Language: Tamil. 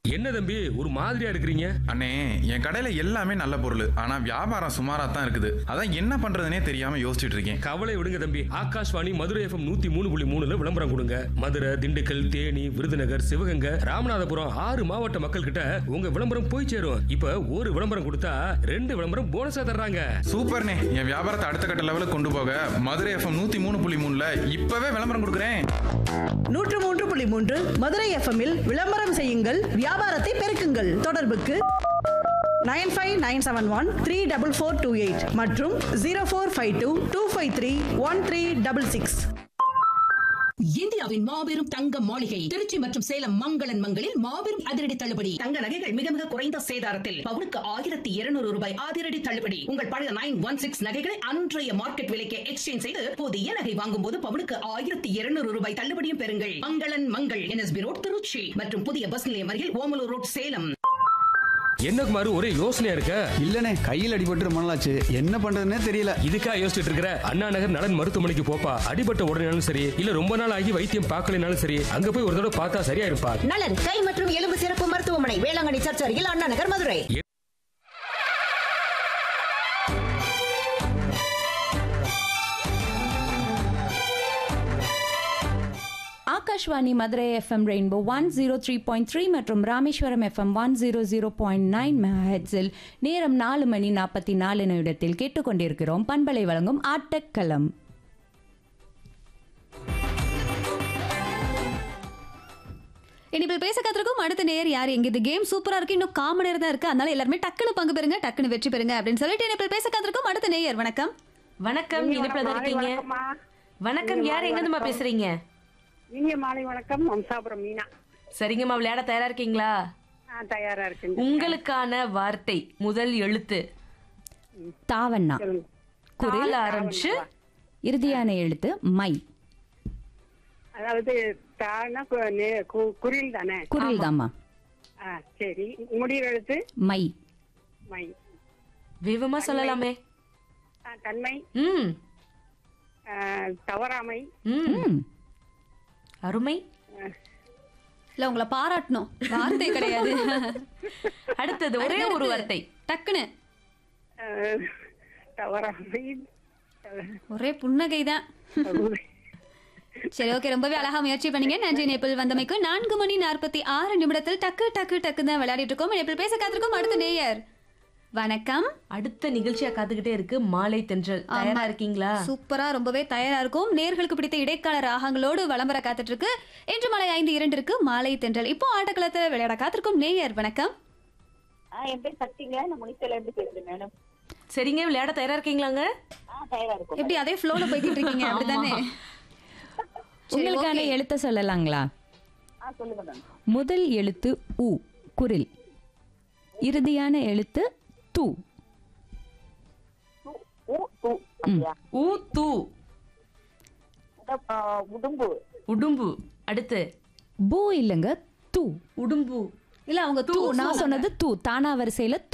என்ன தம்பி ஒரு மாதிரியா இருக்கிறீங்க அண்ணே என் கடையில எல்லாமே நல்ல பொருள் ஆனா வியாபாரம் சுமாரா தான் இருக்குது அதான் என்ன பண்றதுனே தெரியாம யோசிச்சுட்டு இருக்கேன் கவலை விடுங்க தம்பி ஆகாஷ்வாணி மதுரை எஃப்எம் நூத்தி மூணு புள்ளி மூணுல விளம்பரம் கொடுங்க மதுரை திண்டுக்கல் தேனி விருதுநகர் சிவகங்கை ராமநாதபுரம் ஆறு மாவட்ட மக்கள் கிட்ட உங்க விளம்பரம் போய் சேரும் இப்ப ஒரு விளம்பரம் கொடுத்தா ரெண்டு விளம்பரம் போனஸா தர்றாங்க சூப்பர்ண்ணே என் வியாபாரத்தை அடுத்த கட்ட லெவலுக்கு கொண்டு போக மதுரை எஃப்எம் நூத்தி மூணு புள்ளி மூணுல இப்பவே விளம்பரம் கொடுக்குறேன் நூற்று மூன்று புள்ளி மூன்று மதுரை எஃப்எம்மில் விளம்பரம் செய்யுங்கள் வியாபாரத்தை பெருக்குங்கள் தொடர்புக்கு nine five nine seven one three double four two eight மற்றும் zero four five two two five three one three double six இந்தியாவின் மாபெரும் தங்க மாளிகை திருச்சி மற்றும் சேலம் மங்களன் மங்களில் மாபெரும் அதிரடி தள்ளுபடி தங்க நகைகள் மிக மிக குறைந்த சேதாரத்தில் பவுனுக்கு ஆயிரத்தி இருநூறு ரூபாய் அதிரடி தள்ளுபடி உங்கள் பழைய நைன் ஒன் சிக்ஸ் நகைகளை அன்றைய மார்க்கெட் விலைக்கு எக்ஸ்சேஞ்ச் செய்து புதிய நகை வாங்கும் போது பவுனுக்கு ஆயிரத்தி இருநூறு ரூபாய் தள்ளுபடியும் பெறுங்கள் மங்களன் மங்கள் என்எஸ்பி ரோட் திருச்சி மற்றும் புதிய பஸ் நிலையம் அருகில் ஓமலூர் ரோட் சேலம் என்ன குமார் ஒரே யோசனையா இருக்க இல்லனே கையில் அடிபட்டு ரொம்ப நாளாச்சு என்ன பண்றதுன்னே தெரியல இதுக்கா யோசிச்சுட்டு இருக்கிற அண்ணா நகர் நலன் மருத்துவமனைக்கு போப்பா அடிபட்ட உடனேனாலும் சரி இல்ல ரொம்ப நாள் ஆகி வைத்தியம் பார்க்கலைனாலும் சரி அங்க போய் ஒரு தடவை பார்த்தா சரியா இருப்பா நலன் கை மற்றும் எலும்பு சிறப்பு மருத்துவமனை வேளாங்கண்ணி சர்ச் அருகில் Anna Nagar Madurai Akashvani Madurai FM rainbow one zero three point three மற்றும் Rameswaram FM one zero zero point nine மெஹெட்ஸில் நேரம் நாலு மணி நாற்பத்தி நாலு நிமிடத்தில் கேட்டுக்கொண்டிருக்கிறோம் பண்பலை வழங்கும் ஆட்டக்களம் இனிமேல் பேச கத்திருக்கும் அடுத்த நேர் யார் எங்க இது கேம் சூப்பரா இருக்கு இன்னும் காம நேரம் தான் இருக்கு அதனால எல்லாருமே டக்குனு பங்கு பெறுங்க டக்குனு வெற்றி பெறுங்க அப்படின்னு சொல்லிட்டு இனிமேல் பேச கத்திருக்கும் அடுத்த நேயர் வணக்கம் வணக்கம் இனிப்புல தான் இருக்கீங்க வணக்கம் யார் எங்கிருந்துமா பேசுறீங்க இனிய மாலை வணக்கம் வம்சாபுரம் மீனா சரிங்கம்மா விளையாட தயாரா இருக்கீங்களா ஆ, தயாரா இருக்குங்க உங்களுக்கான வார்த்தை முதல் எழுத்து தாவண்ணா குரல் ஆரம்பிச்சு இறுதியான எழுத்து மை அதாவது தானா கு- நே- கு- குரில் தானே குரில் தாம்மா ஆ, சரி முடிவு எழுத்து மை மை வேகமா சொல்லலாமே ஆ, தன்மை ம் ஆ, தவறாமை ம் ம் அருமை இல்ல உங்களை பாராட்டணும் வார்த்தை கிடையாது அடுத்தது ஒரே ஒரு வார்த்தை டக்குன்னு ஆ, தவறாமை ஒரே புன்னகை தான் சரி ஓகே ரொம்பவே அழகா முயற்சி பண்ணீங்க நன்றி நேபிள் வந்தமைக்கு நான்கு மணி நாற்பத்தி ஆறு நிமிடத்தில் டக்கு டக்கு டக்கு தான் விளையாடிட்டு இருக்கோம் நேபிள் பேச காத்திருக்கோம் அடுத்த நேயர் வணக்கம் அடுத்த நிகழ்ச்சியா காத்துக்கிட்டே இருக்கு மாலை தென்றல் தயாரா இருக்கீங்களா சூப்பரா ரொம்பவே தயாரா இருக்கும் நேர்களுக்கு பிடித்த இடைக்கால ராகங்களோடு விளம்பர காத்துட்டு இருக்கு இன்று மாலை ஐந்து இரண்டிற்கு மாலை தென்றல் இப்போ ஆட்டக்களத்தை விளையாட காத்திருக்கும் நேயர் வணக்கம் என் பேர் சக்திங்க நான் முனித்தல இருந்து பேசுறேன் மேடம் சரிங்க விளையாட தயாரா இருக்கீங்களாங்க ஆ தயாரா இருக்கும் எப்படி அதே ஃப்ளோல போய்கிட்டு இருக்கீங்க அப்படிதானே சரி, உங்களுக்கான okay. எழுத்த சொல்லலாங்களா ஆ சொல்லுங்க மேம் முதல் எழுத்து உ குரில் இறுதியான எழுத்து து ஊ தூ அப்படியா ஊ தூ அதான், ஆ, உடும்பு உடும்பு அடுத்து பூ இல்லைங்க து உடும்பு இல்ல அவங்க தூ நான் சொன்னது தூ தானா வரிசையில